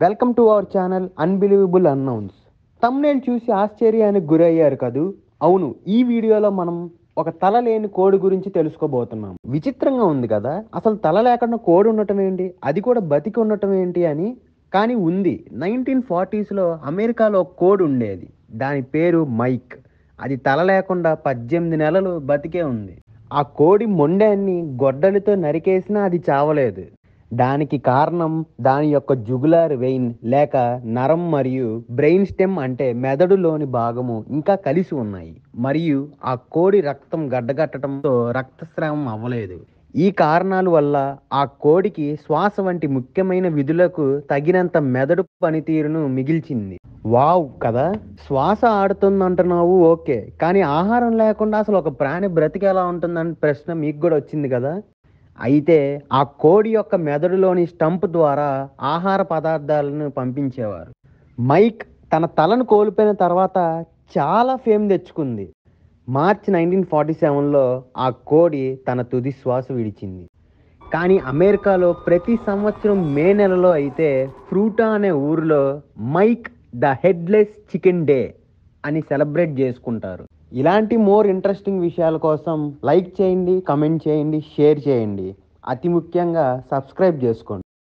welcome to our channel unbelievable announce thumbnail చూసి ఆశ్చర్యానికి గురయ్యారు కదూ అవును ఈ వీడియోలో మనం ఒక తల లేని కోడి గురించి తెలుసుకోబోతున్నాం విచిత్రంగా ఉంది కదా అసలు తల లేకుండా కోడి ఉండటం ఏంటి అది కూడా బతికి ఉండటం ఏంటి అని కానీ ఉంది నైన్టీన్ ఫార్టీస్లో అమెరికాలో ఒక కోడి ఉండేది దాని పేరు మైక్ అది తల లేకుండా పద్దెనిమిది నెలలు బతికే ఉంది ఆ కోడి మొండాన్ని గొడ్డలితో నరికేసినా అది చావలేదు దానికి కారణం దాని యొక్క జుగులార్ వెయిన్ లేక నరం మరియు బ్రెయిన్ స్టెమ్ అంటే మెదడులోని భాగము ఇంకా కలిసి ఉన్నాయి మరియు ఆ కోడి రక్తం గడ్డగట్టడంతో రక్తస్రావం అవ్వలేదు ఈ కారణాల వల్ల ఆ కోడికి శ్వాస వంటి ముఖ్యమైన విధులకు తగినంత మెదడు పనితీరును మిగిల్చింది వావ్ కదా శ్వాస ఆడుతుందంటున్నావు ఓకే కానీ ఆహారం లేకుండా అసలు ఒక ప్రాణి బ్రతికి ఎలా ఉంటుందని ప్రశ్న మీకు కూడా వచ్చింది కదా అయితే ఆ కోడి యొక్క మెదడులోని స్టంప్ ద్వారా ఆహార పదార్థాలను పంపించేవారు మైక్ తన తలను కోల్పోయిన తర్వాత చాలా ఫేమ్ తెచ్చుకుంది మార్చ్ నైన్టీన్ ఫార్టీ సెవెన్లో ఆ కోడి తన తుది శ్వాస విడిచింది కానీ అమెరికాలో ప్రతి సంవత్సరం మే నెలలో అయితే ఫ్రూటా అనే ఊరిలో Mike the headless chicken day అని సెలబ్రేట్ చేసుకుంటారు ఇలాంటి మోర్ ఇంట్రెస్టింగ్ విషయాల కోసం లైక్ చేయండి కమెంట్ చేయండి షేర్ చేయండి అతి ముఖ్యంగా సబ్స్క్రైబ్ చేసుకోండి